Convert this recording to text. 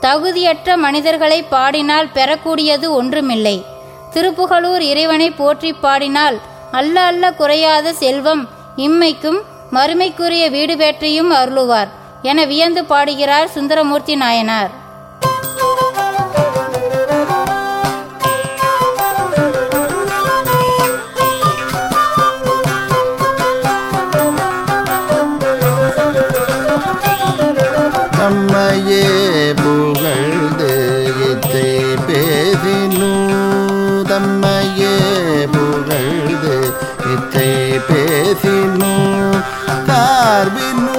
தகுதியற்ற மனிதர்களை பாடினால் பெறக்கூடியது ஒன்றுமில்லை திருப்புகலூர் இறைவனை போற்றி பாடினால் அல்ல அல்ல குறையாத செல்வம் இம்மைக்கும் மறுமைக்குரிய வீடு பெற்றியும் அருளுவார் என வியந்து பாடுகிறார் சுந்தரமூர்த்தி நாயனார் நம்மையே புகழ்ந்து இத்தை பேசினு தம்மையே புகழ்ந்து இத்தை பேசினு கார்பினு